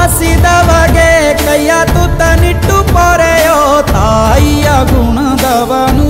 ಹಸಿದವಗೆ ಕೈಯ ತುತ್ತ ನಿಟ್ಟು ಪೊರೆಯೋ ತಾಯಿಯ ಗುಣದವನು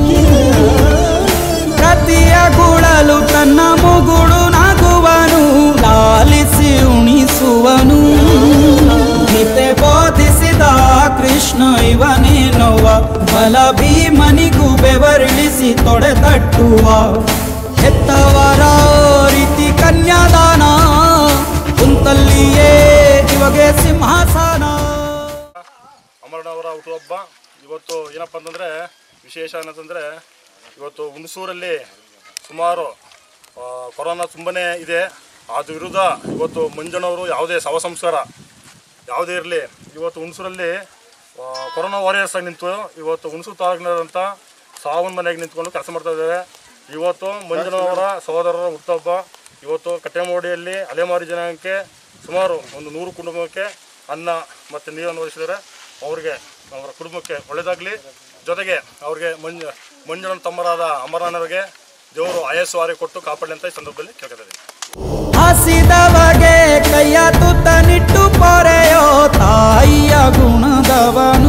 ಪ್ರತಿಯ ಗುಳಲು ತನ್ನ ಮುಗುಳು ನಗುವನು ಲಾಲಿಸಿ ಉಣಿಸುವನು ಗೀತೆ ಬೋಧಿಸಿದ ಕೃಷ್ಣ ಇವನೇನೋವ ಬಲ ಭೀಮನಿಗೂ ಬೆವರಿಳಿಸಿ ತೊಡೆ ತಟ್ಟುವ ಹೆತ್ತವರ ರೀತಿ ಕನ್ಯಾದಾನ ಕುಂತಲ್ಲಿಯೇ ಇವಾಗೆ ಸಿಂಹಾಸನ ಅಮರನವರ ಹುಟ್ಟುಹಬ್ಬ ಇವತ್ತು ಏನಪ್ಪ ಅಂತಂದರೆ ವಿಶೇಷ ಏನಂತಂದರೆ ಇವತ್ತು ಹುಣಸೂರಲ್ಲಿ ಸುಮಾರು ಆ, ಕೊರೋನಾ ತುಂಬನೇ ಇದೆ ಅದ್ರ ವಿರುದ್ಧ ಇವತ್ತು ಮಂಜಣ್ಣವರು ಯಾವುದೇ ಶವ ಸಂಸ್ಕಾರ ಯಾವುದೇ ಇರಲಿ ಇವತ್ತು ಹುಣಸೂರಲ್ಲಿ ಆ, ಕೊರೋನಾ ವಾರಿಯರ್ಸ್ ಆಗಿ ನಿಂತು ಇವತ್ತು ಹುಣಸೂರು ತಾಲೂಕಿನಾದಂಥ ಸಾವನ್ ಮನೆಗೆ ನಿಂತ್ಕೊಂಡು ಕೆಲಸ ಮಾಡ್ತಾ ಇದ್ದಾರೆ ಇವತ್ತು ಮಂಜಣ್ಣವರ ಸಹೋದರರ ಹುಟ್ಟುಹಬ್ಬ ಇವತ್ತು ಕಟ್ಟೆಮೋಡಿಯಲ್ಲಿ ಅಲೆಮಾರಿ ಜನಾಂಗಕ್ಕೆ ಸುಮಾರು ಒಂದು ನೂರು ಕುಟುಂಬಕ್ಕೆ ಅನ್ನ ಮತ್ತು ನೀರನ್ನು ಒದಗಿಸಿದ್ದಾರೆ ಅವ್ರಿಗೆ ಅವರ ಕುಟುಂಬಕ್ಕೆ ಒಳ್ಳೆಯದಾಗಲಿ ಜೊತೆಗೆ ಅವ್ರಿಗೆ ಮಂಜ ಮಂಜುಳನ ತಮ್ಮರಾದ ಅಮರಣ್ಣವರಿಗೆ ದೇವರು ಆಯಸ್ಸು ಆರೆ ಕೊಟ್ಟು ಕಾಪಾಡಲಿ ಅಂತ ಈ ಸಂದರ್ಭದಲ್ಲಿ ಕೇಳ್ಕೊತಾ ಹಸಿದವಗೆ ಕೈಯ ತುತ್ತ ನಿಟ್ಟು ಪೊರೆಯೋ ತಾಯಿಯ ಗುಣದವನು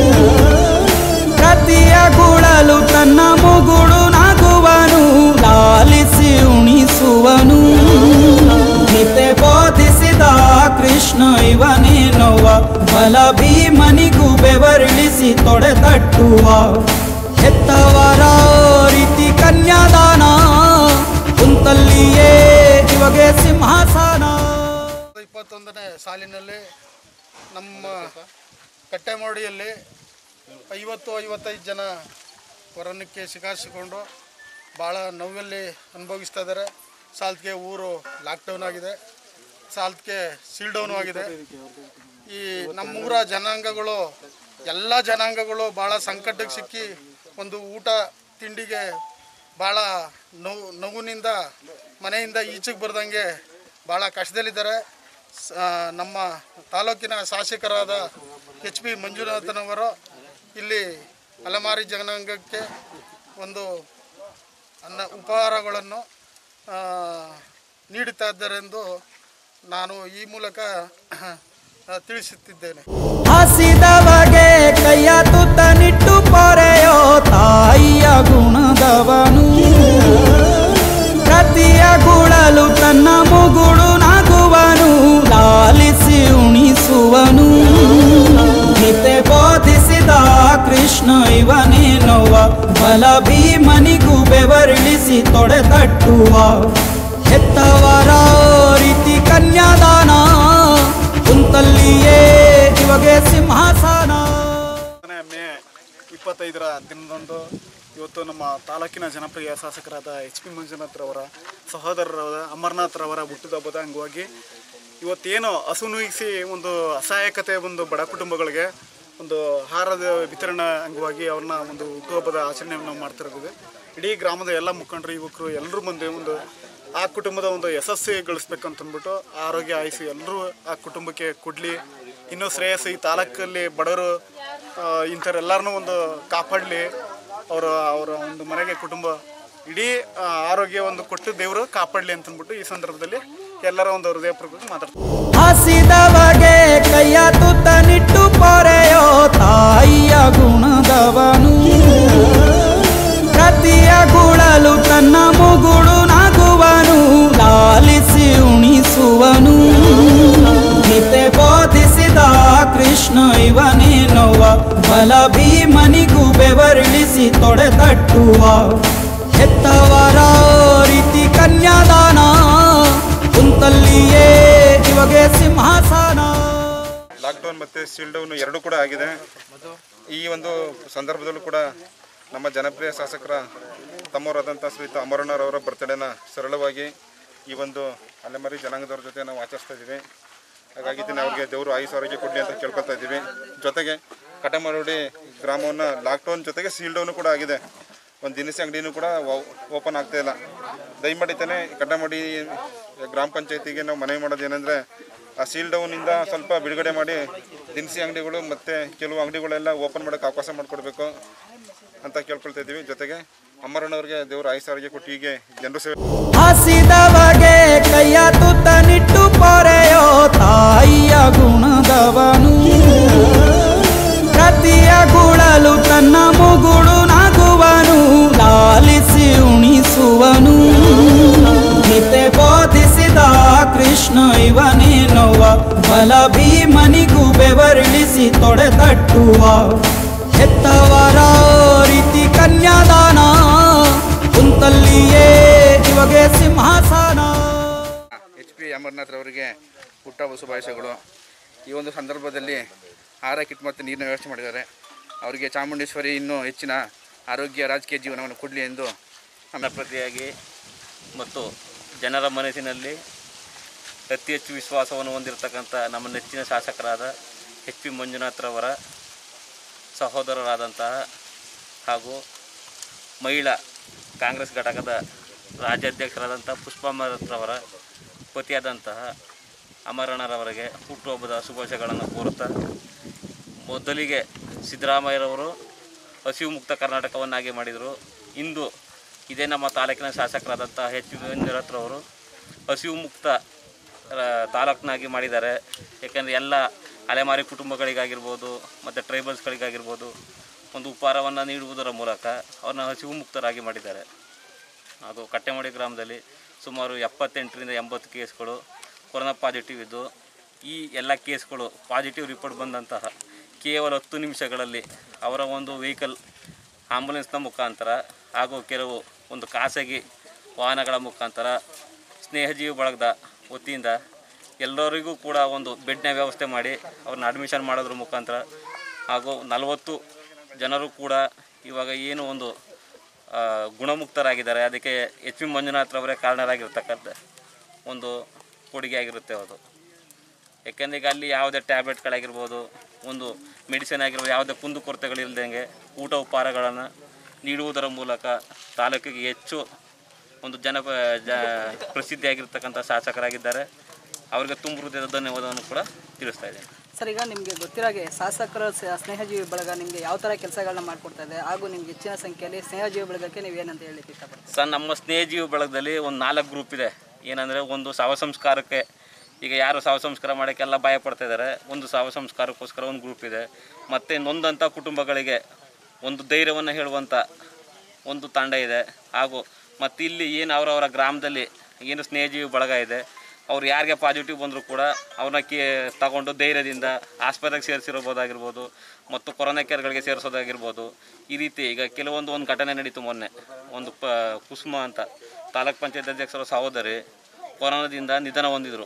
ಪ್ರತಿಯ ಗುಳಲು ತನ್ನ ಮುಗುಳು ನಗುವನು ಲಾಲಿಸಿ ಉಣಿಸುವನು ಗೀತೆ ಬೋಧಿಸಿದ ಕೃಷ್ಣ ಇವನೇನೋವ ಬಲ ಭೀಮನಿಗೂ ಬೆವರಿಳಿಸಿ ತೊಡೆ ತಟ್ಟುವ ಹೆತ್ತವರ ರೀತಿ ಕನ್ಯಾದಾನ ಕುಂತಲ್ಲಿಯೇ ಇವಾಗೆ ಸಿಂಹಾಸನ ಇಪ್ಪತ್ತೊಂದನೇ ಸಾಲಿನಲ್ಲಿ ನಮ್ಮ ಕಟ್ಟೆಮೋಡಿಯಲ್ಲಿ ಐವತ್ತು ಐವತ್ತೈದು ಜನ ಕೊರೋನಕ್ಕೆ ಸಿಕ್ಕಾಸಿಕೊಂಡು ಭಾಳ ನೋವಲ್ಲಿ ಅನುಭವಿಸ್ತಾ ಇದ್ದಾರೆ ಸಾಲ್ತ್ಗೆ ಊರು ಲಾಕ್ಡೌನ್ ಆಗಿದೆ ಸಾಲ್ತ್ಗೆ ಸೀಲ್ ಡೌನು ಆಗಿದೆ ಈ ನಮ್ಮೂರ ಜನಾಂಗಗಳು ಎಲ್ಲ ಜನಾಂಗಗಳು ಭಾಳ ಸಂಕಟಕ್ಕೆ ಸಿಕ್ಕಿ ಒಂದು ಊಟ ತಿಂಡಿಗೆ ಭಾಳ ನೋವು ನೋವಿನಿಂದ ಮನೆಯಿಂದ ಈಚೆಗೆ ಬರ್ದಂಗೆ ಭಾಳ ಕಷ್ಟದಲ್ಲಿದ್ದಾರೆ ಸ- ಆ, ನಮ್ಮ ತಾಲೂಕಿನ ಶಾಸಕರಾದ ಎಚ್ ಪಿ ಮಂಜುನಾಥನವರು ಇಲ್ಲಿ ಅಲೆಮಾರಿ ಜನಾಂಗಕ್ಕೆ ಒಂದು ಅನ್ನ ಉಪಹಾರಗಳನ್ನು ಆ, ನೀಡುತ್ತಾ ಇದ್ದಾರೆಂದು ನಾನು ಈ ಮೂಲಕ ಆ, ತಿಳಿಸುತ್ತಿದ್ದೇನೆ ಹಸಿದವಗೆ ಕೈಯ ತುತ್ತ ನಿಟ್ಟು ಪೊರೆಯೋ ತಾಯಿಯ ಗುಣದವನು ಪ್ರತಿಯ ಗುಳಲು ತನ್ನ ಮುಗುಳು ನಗುವನು ಲಾಲಿಸಿ ಉಣಿಸುವನು ಗೀತೆ ಬೋಧಿಸಿದ ಕೃಷ್ಣ ಇವನೇನೋವ ಬಲ ಭೀಮನಿಗೂ ಬೆವರಿಳಿಸಿ ತೊಡೆ ತಟ್ಟುವ ಹೆತ್ತವರ ರೀತಿ ಕನ್ಯಾದಾನ ಕುಂತಲ್ಲಿಯೇ ಇವಾಗೆ ಸಿಂಹಾಸನ ಮೇ ಇಪ್ಪತ್ತೈದರ ದಿನದಂದು ಇವತ್ತು ನಮ್ಮ ತಾಲೂಕಿನ ಜನಪ್ರಿಯ ಶಾಸಕರಾದ ಎಚ್ ಪಿ ಮಂಜುನಾಥ್ರವರ ಸಹೋದರರಾದ ಅಮರನಾಥ್ರವರ ಹುಟ್ಟುಹಬ್ಬದ ಅಂಗವಾಗಿ ಇವತ್ತೇನು ಹಸು ನುಯಿಸಿ ಒಂದು ಅಸಹಾಯಕತೆ ಒಂದು ಬಡ ಕುಟುಂಬಗಳಿಗೆ ಒಂದು ಆಹಾರದ ವಿತರಣೆ ಅಂಗವಾಗಿ ಅವ್ರನ್ನ ಒಂದು ಹುಟ್ಟುಹಬ್ಬದ ಆಚರಣೆಯನ್ನು ನಾವು ಮಾಡ್ತಿರೋದು ಇಡೀ ಗ್ರಾಮದ ಎಲ್ಲ ಮುಖಂಡರು ಯುವಕರು ಎಲ್ಲರೂ ಬಂದು ಒಂದು ಆ ಕುಟುಂಬದ ಒಂದು ಯಶಸ್ವಿಗೊಳಿಸ್ಬೇಕು ಅಂತ ಅಂದ್ಬಿಟ್ಟು ಆರೋಗ್ಯ ಆಯುಸು ಎಲ್ಲರೂ ಆ ಕುಟುಂಬಕ್ಕೆ ಕೊಡಲಿ ಇನ್ನೂ ಶ್ರೇಯಸ್ಸು ಈ ತಾಲೂಕಲ್ಲಿ ಬಡವರು ಆ, ಇಂಥವ್ರೆಲ್ಲರನ್ನೂ ಒಂದು ಕಾಪಾಡಲಿ ಅವರ ಅವರ ಒಂದು ಮನೆಗೆ ಕುಟುಂಬ ಇಡೀ ಆ, ಆರೋಗ್ಯ ಒಂದು ಕೊಟ್ಟು ದೇವರು ಕಾಪಾಡಲಿ ಅಂತ ಅಂದ್ಬಿಟ್ಟು ಈ ಸಂದರ್ಭದಲ್ಲಿ ಎಲ್ಲರ ಒಂದು ಹೃದಯಪೂರ್ವಕ ಮಾತಾಡ್ತಾರೆ ಹಸಿದವಗೆ ಕೈಯ ತುತ್ತ ನಿಟ್ಟು ಪೊರೆಯೋ ತಾಯಿಯ ಗುಣದವನು ಪ್ರತಿಯ ಗುಳಲು ತನ್ನ ಮುಗುಳು ನಗುವನು ಲಾಲಿಸಿ ಉಣಿಸುವನು ಗೀತೆ ಬೋಧಿಸಿದ ಕೃಷ್ಣ ಇವನೇನೋವ ಬಲ ಭೀಮನಿಗೂ ಬೆವರಿಳಿಸಿ ತೊಡೆ ತಟ್ಟುವ ಹೆತ್ತವರ ರೀತಿ ಕನ್ಯಾದಾನ ಕುಂತಲ್ಲಿಯೇ ಇವಾಗೆ ಸಿಂಹಾಸನ ಲಾಕ್ಡೌನ್ ಮತ್ತು ಸೀಲ್ ಡೌನ್ ಎರಡೂ ಕೂಡ ಆಗಿದೆ ಈ ಒಂದು ಸಂದರ್ಭದಲ್ಲೂ ಕೂಡ ನಮ್ಮ ಜನಪ್ರಿಯ ಶಾಸಕರ ತಮ್ಮವರಾದಂಥ ಶ್ರೀಯುತ ಅಮರಣ್ಣರವರ ಬರ್ತಡೇನ ಸರಳವಾಗಿ ಈ ಒಂದು ಅಲೆಮಾರಿ ಜನಾಂಗದವ್ರ ಜೊತೆ ನಾವು ಆಚರಿಸ್ತಾ ಇದ್ದೀವಿ ಹಾಗಾಗಿ ಇದನ್ನ ಅವ್ರಿಗೆ ದೇವರು ಆಯುಸ್ ಆರೋಗ್ಯ ಕೊಡಲಿ ಅಂತ ಕೇಳ್ಕೊತಾ ಇದ್ದೀವಿ ಜೊತೆಗೆ ಕಟಮರಡಿ ಗ್ರಾಮವನ್ನು ಲಾಕ್ಡೌನ್ ಜೊತೆಗೆ ಸೀಲ್ ಡೌನು ಕೂಡ ಆಗಿದೆ ಒಂದು ದಿನಸಿ ಅಂಗಡಿನೂ ಕೂಡ ಓಪನ್ ಆಗ್ತಾ ಇಲ್ಲ ದಯಮಾಡಿ ತಾನೇ ಕಟಮಡಿ ಗ್ರಾಮ ಪಂಚಾಯತಿಗೆ ನಾವು ಮನವಿ ಮಾಡೋದು ಏನಂದರೆ ಆ ಸೀಲ್ ಡೌನಿಂದ ಸ್ವಲ್ಪ ಬಿಡುಗಡೆ ಮಾಡಿ ದಿನಸಿ ಅಂಗಡಿಗಳು ಮತ್ತು ಕೆಲವು ಅಂಗಡಿಗಳೆಲ್ಲ ಓಪನ್ ಮಾಡೋಕ್ಕೆ ಅವಕಾಶ ಮಾಡಿಕೊಡ್ಬೇಕು ಅಂತ ಕೇಳ್ಕೊಳ್ತಾ ಇದ್ದೀವಿ ಜೊತೆಗೆ ಅಮ್ಮರಣ್ಣವ್ರಿಗೆ ದೇವರು ಆಯುಸ್ ಆರೋಗ್ಯ ಕೊಟ್ಟು ಹೀಗೆ ಜನರು ಸೇವೆ ಹಸಿದವಗೆ ಕೈಯ ತುತ್ತ ನಿಟ್ಟು ಪೊರೆಯೋ ತಾಯಿಯ ಗುಣದ ಇವನೇನೋವ ಬಲ ಭೀಮನಿಗೂ ಬೆವರಿಳಿಸಿ ತೊಡೆ ತಟ್ಟುವ ಹೆತ್ತವರ ರೀತಿ ಕನ್ಯಾದಾನ ಕುಂತಲ್ಲಿಯೇ ಇವಾಗೆ ಸಿಂಹಾಸನ ಎಚ್ ಪಿ ಅಮರ್ನಾಥ್ ಅವರಿಗೆ ಹುಟ್ಟಹಬ್ಬ ಶುಭಾಶಯಗಳು ಈ ಒಂದು ಸಂದರ್ಭದಲ್ಲಿ ಆಹಾರ ಕಿಟ್ ಮತ್ತು ನೀರಿನ ವ್ಯವಸ್ಥೆ ಮಾಡಿದ್ದಾರೆ ಅವರಿಗೆ ಚಾಮುಂಡೇಶ್ವರಿ ಇನ್ನೂ ಹೆಚ್ಚಿನ ಆರೋಗ್ಯ ರಾಜಕೀಯ ಜೀವನವನ್ನು ಕೊಡಲಿ ಎಂದು ಪ್ರತಿಯಾಗಿ ಮತ್ತು ಜನರ ಮನಸ್ಸಿನಲ್ಲಿ ಅತಿ ಹೆಚ್ಚು ವಿಶ್ವಾಸವನ್ನು ಹೊಂದಿರತಕ್ಕಂಥ ನಮ್ಮ ನೆಚ್ಚಿನ ಶಾಸಕರಾದ ಎಚ್ ಪಿ ಮಂಜುನಾಥ್ರವರ ಸಹೋದರರಾದಂತಹ ಹಾಗೂ ಮಹಿಳಾ ಕಾಂಗ್ರೆಸ್ ಘಟಕದ ರಾಜ್ಯಾಧ್ಯಕ್ಷರಾದಂಥ ಪುಷ್ಪಮ್ಮರವರ ಪತಿಯಾದಂತಹ ಅಮರಣ್ಣರವರಿಗೆ ಹುಟ್ಟುಹಬ್ಬದ ಶುಭಾಶಯಗಳನ್ನು ಕೋರುತ್ತಾ ಮೊದಲಿಗೆ ಸಿದ್ದರಾಮಯ್ಯರವರು ಹಸಿವು ಮುಕ್ತ ಕರ್ನಾಟಕವನ್ನಾಗಿ ಮಾಡಿದರು ಇಂದು ಇದೇ ನಮ್ಮ ತಾಲೂಕಿನ ಶಾಸಕರಾದಂಥ ಎಚ್ ಪಿ ಮಂಜುನಾಥ್ರವರು ಹಸಿವು ಮುಕ್ತ ಆ, ತಾಲೂಕನ್ನಾಗಿ ಮಾಡಿದ್ದಾರೆ ಯಾಕೆಂದರೆ ಎಲ್ಲ ಅಲೆಮಾರಿ ಕುಟುಂಬಗಳಿಗಾಗಿರ್ಬೋದು ಮತ್ತು ಟ್ರೈಬಲ್ಸ್ಗಳಿಗಾಗಿರ್ಬೋದು ಒಂದು ಉಪಹಾರವನ್ನು ನೀಡುವುದರ ಮೂಲಕ ಅವ್ರನ್ನ ಹಸಿವು ಮುಕ್ತರಾಗಿ ಮಾಡಿದ್ದಾರೆ ಅದು ಕಟ್ಟೆಮಡಿ ಗ್ರಾಮದಲ್ಲಿ ಸುಮಾರು ಎಪ್ಪತ್ತೆಂಟರಿಂದ ಎಂಬತ್ತು ಕೇಸ್ಗಳು ಕೊರೋನಾ ಪಾಸಿಟಿವ್ ಇದ್ದು ಈ ಎಲ್ಲ ಕೇಸ್ಗಳು ಪಾಸಿಟಿವ್ ರಿಪೋರ್ಟ್ ಬಂದಂತಹ ಕೇವಲ ಹತ್ತು ನಿಮಿಷಗಳಲ್ಲಿ ಅವರ ಒಂದು ವೆಹಿಕಲ್ ಆಂಬುಲೆನ್ಸ್ನ ಮುಖಾಂತರ ಹಾಗೂ ಕೆಲವು ಒಂದು ಖಾಸಗಿ ವಾಹನಗಳ ಮುಖಾಂತರ ಸ್ನೇಹಜೀವಿ ಬಳಗದ ವತಿಯಿಂದ ಎಲ್ಲರಿಗೂ ಕೂಡ ಒಂದು ಬೆಡ್ನ ವ್ಯವಸ್ಥೆ ಮಾಡಿ ಅವ್ರನ್ನ ಅಡ್ಮಿಷನ್ ಮಾಡೋದ್ರ ಮುಖಾಂತರ ಹಾಗೂ ನಲವತ್ತು ಜನರು ಕೂಡ ಇವಾಗ ಏನು ಒಂದು ಆ, ಗುಣಮುಕ್ತರಾಗಿದ್ದಾರೆ ಅದಕ್ಕೆ ಎಚ್ ಪಿ ಮಂಜುನಾಥ್ರವರೇ ಕಾರಣರಾಗಿರ್ತಕ್ಕಂಥ ಒಂದು ಕೊಡುಗೆ ಆಗಿರುತ್ತೆ ಅದು ಯಾಕೆಂದರೆ ಈಗ ಅಲ್ಲಿ ಯಾವುದೇ ಟ್ಯಾಬ್ಲೆಟ್ಗಳಾಗಿರ್ಬೋದು ಒಂದು ಮೆಡಿಸಿನ್ ಆಗಿರ್ಬೋದು ಯಾವುದೇ ಕುಂದುಕೊರತೆಗಳಿಲ್ದಂಗೆ ಊಟ ಉಪಹಾರಗಳನ್ನು ನೀಡುವುದರ ಮೂಲಕ ತಾಲೂಕಿಗೆ ಹೆಚ್ಚು ಒಂದು ಜನ ಜ ಪ್ರಸಿದ್ಧಿಯಾಗಿರ್ತಕ್ಕಂಥ ಶಾಸಕರಾಗಿದ್ದಾರೆ ಅವರಿಗೆ ತುಂಬ ಹೃದಯದ ಧನ್ಯವಾದವನ್ನು ಕೂಡ ತಿಳಿಸ್ತಾ ಇದ್ದೇನೆ ಸರ್ ಈಗ ನಿಮಗೆ ಗೊತ್ತಿರಾಗೆ ಶಾಸಕರ ಸ- ಸ್ನೇಹಜೀವಿ ಬಳಗ ನಿಮಗೆ ಯಾವ ಥರ ಕೆಲಸಗಳನ್ನ ಮಾಡ್ಕೊಡ್ತಾ ಇದೆ ಹಾಗೂ ನಿಮ್ಗೆ ಹೆಚ್ಚಿನ ಸಂಖ್ಯೆಯಲ್ಲಿ ಸ್ನೇಹಜೀವಿ ಬಳಗಕ್ಕೆ ನೀವು ಏನಂತ ಹೇಳಲಿಕ್ಕೆ ಇಷ್ಟಪಡ್ತೀವಿ ಸರ್ ನಮ್ಮ ಸ್ನೇಹಜೀವಿ ಬಳಗದಲ್ಲಿ ಒಂದು ನಾಲ್ಕು ಗ್ರೂಪ್ ಇದೆ ಏನಂದರೆ ಒಂದು ಶವ ಸಂಸ್ಕಾರಕ್ಕೆ ಈಗ ಯಾರು ಶವ ಸಂಸ್ಕಾರ ಮಾಡೋಕ್ಕೆಲ್ಲ ಭಯ ಪಡ್ತಾ ಇದ್ದಾರೆ ಒಂದು ಶವ ಸಂಸ್ಕಾರಕ್ಕೋಸ್ಕರ ಒಂದು ಗ್ರೂಪ್ ಇದೆ ಮತ್ತು ನೊಂದಂಥ ಕುಟುಂಬಗಳಿಗೆ ಒಂದು ಧೈರ್ಯವನ್ನು ಹೇಳುವಂಥ ಒಂದು ತಂಡ ಇದೆ ಹಾಗೂ ಮತ್ತು ಇಲ್ಲಿ ಏನು ಅವರವರ ಗ್ರಾಮದಲ್ಲಿ ಏನು ಸ್ನೇಹಜೀವಿ ಬಳಗ ಇದೆ ಅವ್ರು ಯಾರಿಗೆ ಪಾಸಿಟಿವ್ ಬಂದರೂ ಕೂಡ ಅವ್ರನ್ನ ಕೇ ತಗೊಂಡು ಧೈರ್ಯದಿಂದ ಆಸ್ಪತ್ರೆಗೆ ಸೇರಿಸಿರ್ಬೋದಾಗಿರ್ಬೋದು ಮತ್ತು ಕೊರೋನಾ ಕೇರ್ಗಳಿಗೆ ಸೇರಿಸೋದಾಗಿರ್ಬೋದು ಈ ರೀತಿ ಈಗ ಕೆಲವೊಂದು ಒಂದು ಘಟನೆ ನಡೀತು ಮೊನ್ನೆ ಒಂದು ಪ ಕುಸುಮ ಅಂತ ತಾಲೂಕ್ ಪಂಚಾಯತ್ ಅಧ್ಯಕ್ಷರ ಸಹೋದರಿ ಕೊರೋನಾದಿಂದ ನಿಧನ ಹೊಂದಿದರು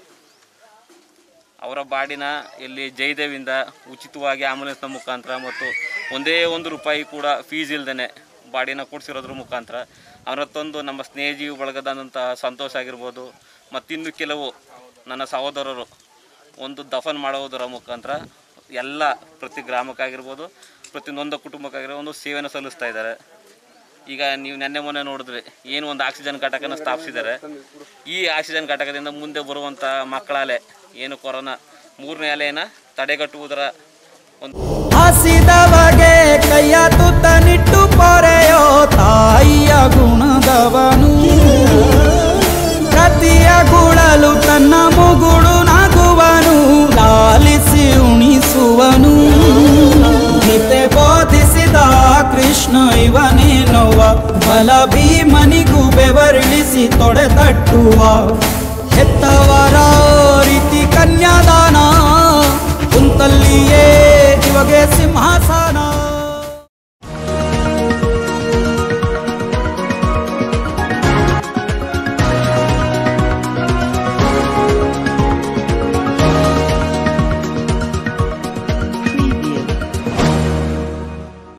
ಅವರ ಬಾಡಿನ ಇಲ್ಲಿ ಜಯದೇವಿಂದ ಉಚಿತವಾಗಿ ಆಂಬುಲೆನ್ಸ್ನ ಮುಖಾಂತರ ಮತ್ತು ಒಂದೇ ಒಂದು ರೂಪಾಯಿ ಕೂಡ ಫೀಸ್ ಇಲ್ದೇ ಬಾಡಿನ ಕೊಡಿಸಿರೋದ್ರ ಮುಖಾಂತರ ಅವರ ತಂದು ನಮ್ಮ ಸ್ನೇಹಜೀವಿ ಬಳಗದಂತಹ ಸಂತೋಷ ಆಗಿರ್ಬೋದು ಮತ್ತಿನ್ನು ಕೆಲವು ನನ್ನ ಸಹೋದರರು ಒಂದು ದಫನ್ ಮಾಡುವುದರ ಮುಖಾಂತರ ಎಲ್ಲ ಪ್ರತಿ ಗ್ರಾಮಕ್ಕಾಗಿರ್ಬೋದು ಪ್ರತಿ ನೊಂದ ಕುಟುಂಬಕ್ಕಾಗಿರೋ ಒಂದು ಸೇವೆಯನ್ನು ಸಲ್ಲಿಸ್ತಾ ಇದ್ದಾರೆ ಈಗ ನೀವು ನೆನ್ನೆ ಮೊನ್ನೆ ನೋಡಿದ್ರಿ ಏನು ಒಂದು ಆಕ್ಸಿಜನ್ ಘಟಕನ ಸ್ಥಾಪಿಸಿದ್ದಾರೆ ಈ ಆಕ್ಸಿಜನ್ ಘಟಕದಿಂದ ಮುಂದೆ ಬರುವಂಥ ಮಕ್ಕಳ ಅಲೆ ಏನು ಕೊರೋನಾ ಮೂರನೇ ಅಲೆಯನ್ನ ತಡೆಗಟ್ಟುವುದರ ಒಂದು ಹಸಿದವಗೆ ಕೈಯ ತುತ್ತ ನಿಟ್ಟು ಪೊರೆಯೋ ತಾಯಿಯ ಗುಣದವನು ಪ್ರತಿಯ ಗುಳಲು ತನ್ನ ಮುಗುಳು ನಗುವನು ಲಾಲಿಸಿ ಉಣಿಸುವನು ಗೀತೆ ಬೋಧಿಸಿದ ಕೃಷ್ಣ ಇವನೇನೋವ ಬಲ ಭೀಮನಿಗೂ ಬೆವರಿಳಿಸಿ ತೊಡೆ ತಟ್ಟುವ ಹೆತ್ತವರ ರೀತಿ ಕನ್ಯಾದಾನ ಕುಂತಲ್ಲಿಯೇ ಇವಾಗೆ ಸಿಂಹಾಸನ